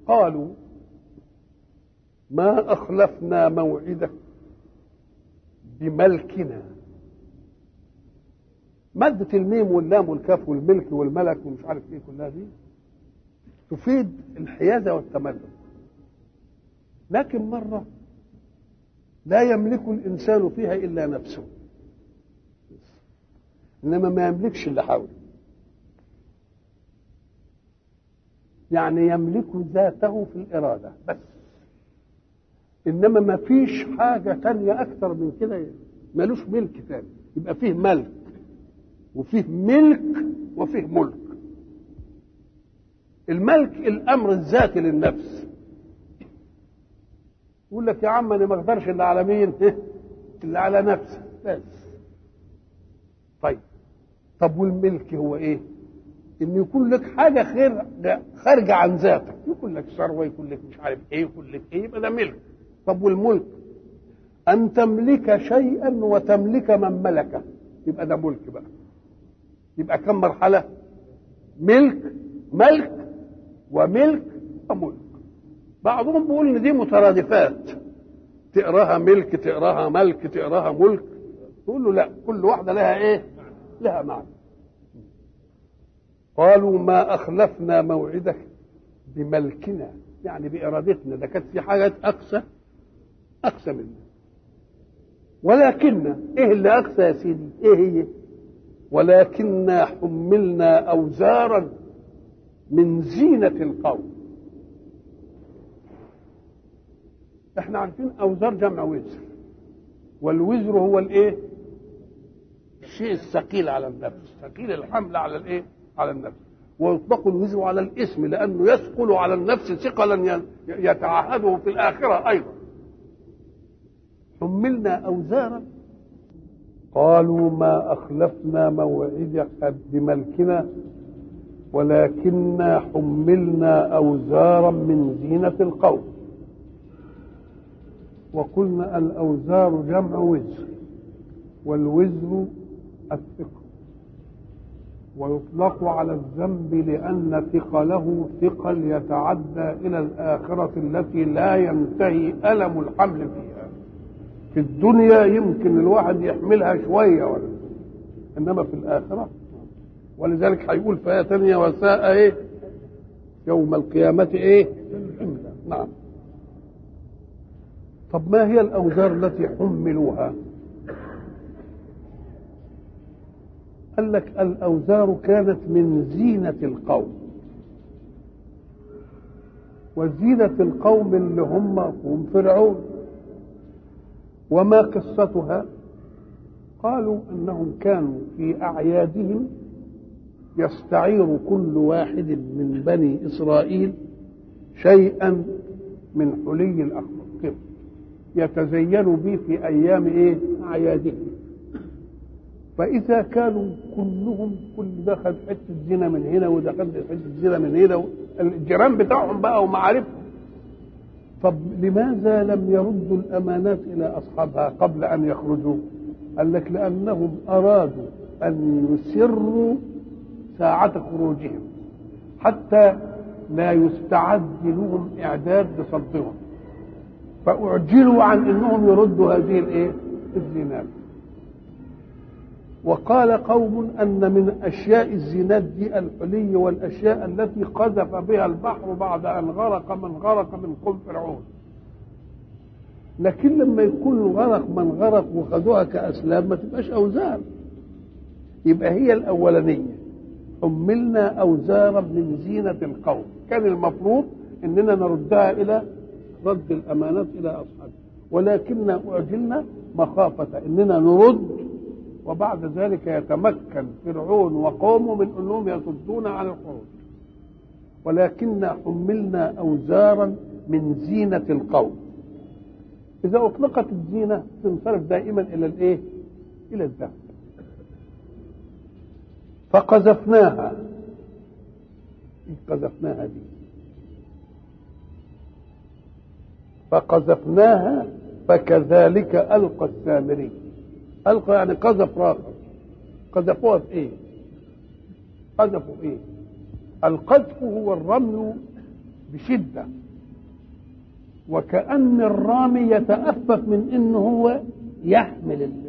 قالوا ما أخلفنا موعدك بملكنا مادة الميم واللام والكاف والملك والملك ومش عارف ايه كلها دي تفيد الحيازة والتملك لكن مرة لا يملك الإنسان فيها إلا نفسه إنما ما يملكش اللي حوله يعني يملك ذاته في الإرادة بس إنما ما فيش حاجة تانية أكثر من كده ملوش ملك تاني يبقى فيه ملك وفيه ملك وفيه ملك الملك الأمر الذاتي للنفس يقول لك يا عم أنا ما أقدرش إلا على مين؟ إلا على نفسي بس طيب طب والملك هو إيه؟ ان يكون لك حاجه خير خارجه عن ذاتك يكون لك ثروه يكون لك مش عارف ايه يكون لك ايه يبقى ده ملك طب والملك ان تملك شيئا وتملك من ملكه يبقى ده ملك بقى يبقى كم مرحله ملك ملك وملك وملك بعضهم بيقول ان دي مترادفات تقراها ملك تقراها ملك تقراها ملك تقول له لا كل واحده لها ايه لها معنى قالوا ما أخلفنا موعدك بملكنا يعني بإرادتنا ده كانت في حاجات أقسى أقسى منا ولكن إيه اللي أقسى يا سيدي إيه هي ولكننا حملنا أوزارا من زينة القوم احنا عارفين أوزار جمع وزر والوزر هو الإيه الشيء الثقيل على النفس ثقيل الحمل على الإيه على النفس ويطلق الوزر على الاسم لانه يثقل على النفس ثقلا يتعهده في الاخره ايضا حملنا اوزارا قالوا ما اخلفنا موعدك بملكنا ولكنا حملنا اوزارا من زينه القوم وقلنا الاوزار جمع وزر والوزر الثقل ويطلق على الذنب لأن ثقله ثقل يتعدى إلى الآخرة التي لا ينتهي ألم الحمل فيها في الدنيا يمكن الواحد يحملها شوية ولا إنما في الآخرة ولذلك هيقول في آية ثانية وساء إيه يوم القيامة إيه حملا نعم طب ما هي الأوزار التي حملوها قال لك الأوزار كانت من زينة القوم وزينة القوم اللي هم هم فرعون وما قصتها قالوا أنهم كانوا في أعيادهم يستعير كل واحد من بني إسرائيل شيئا من حلي الأخلاق يتزين به في أيام إيه أعيادهم فإذا كانوا كلهم كل ده خد حتة زنا من هنا وده خد حتة زنا من هنا الجيران بتاعهم بقى ومعارفهم طب لماذا لم يردوا الأمانات إلى أصحابها قبل أن يخرجوا؟ قال لك لأنهم أرادوا أن يسروا ساعة خروجهم حتى لا يستعد لهم إعداد لصدهم فأعجلوا عن أنهم يردوا هذه الإيه؟ الزينات وقال قوم ان من اشياء الزينات دي الحلي والاشياء التي قذف بها البحر بعد ان غرق من غرق من قوم فرعون لكن لما يكون غرق من غرق وخذوها كاسلام ما تبقاش اوزار يبقى هي الاولانيه حملنا اوزارا من زينه القوم كان المفروض اننا نردها الى رد الامانات الى اصحابها ولكننا اعجلنا مخافه اننا نرد وبعد ذلك يتمكن فرعون وقومه من انهم يصدون عن الخروج ولكن حملنا اوزارا من زينه القوم اذا اطلقت الزينه تنصرف دائما الى الايه الى الذهب فقذفناها قذفناها دي فقذفناها فكذلك القى السامري القى يعني قذف راقب قذفوها في ايه قذفوا ايه القذف هو الرمي بشدة وكأن الرامي يتأفف من إنه هو يحمل ال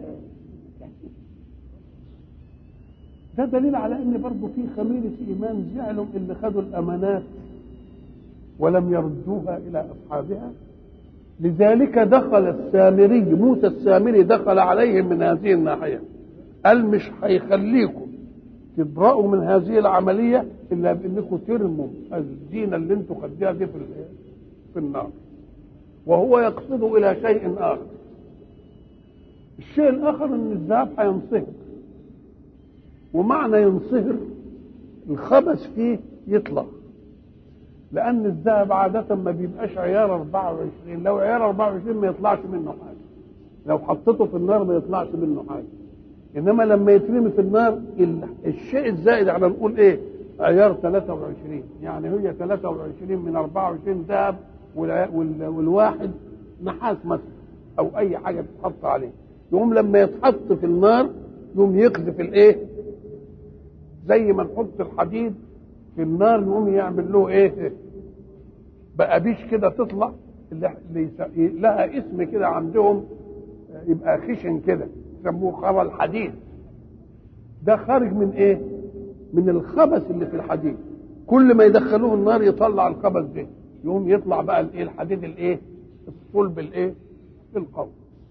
ده دليل على ان برضه في خميره ايمان زعلوا اللي خدوا الامانات ولم يردوها الى اصحابها لذلك دخل السامري موسى السامري دخل عليهم من هذه الناحيه قال مش هيخليكم تبرأوا من هذه العمليه الا بانكم ترموا الزينه اللي انتم خديها دي في في النار وهو يقصد الى شيء اخر الشيء الاخر ان الذهب هينصهر ومعنى ينصهر الخبث فيه يطلع لأن الذهب عادة ما بيبقاش عيار 24 لو عيار 24 ما يطلعش منه حاجة لو حطيته في النار ما يطلعش منه حاجة إنما لما يترمي في النار الشيء الزائد على نقول إيه عيار 23 يعني هي 23 من 24 ذهب والواحد نحاس مثلا أو أي حاجة تتحط عليه يقوم لما يتحط في النار يقوم يقذف الإيه زي ما نحط الحديد في النار يقوم يعمل له ايه بقى بيش كده تطلع اللي لها اسم كده عندهم يبقى خشن كده يسموه خرى الحديد ده خارج من ايه من الخبث اللي في الحديد كل ما يدخلوه النار يطلع الخبث ده يقوم يطلع بقى الايه الحديد الايه الصلب الايه القوي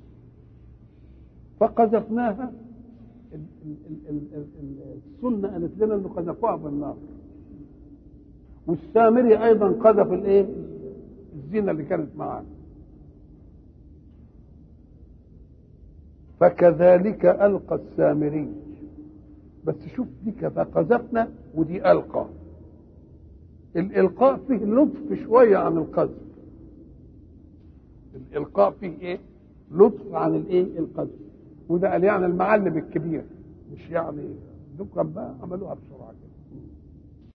فقذفناها السنه قالت لنا انه قذفوها بالنار والسامري ايضا قذف الايه الزينه اللي كانت معاه فكذلك القى السامري بس شوف دي فقذفنا ودي القى الالقاء فيه لطف شويه عن القذف الالقاء فيه ايه لطف عن الايه القذف وده قال يعني المعلم الكبير مش يعني دكان بقى عملوها بسرعه كده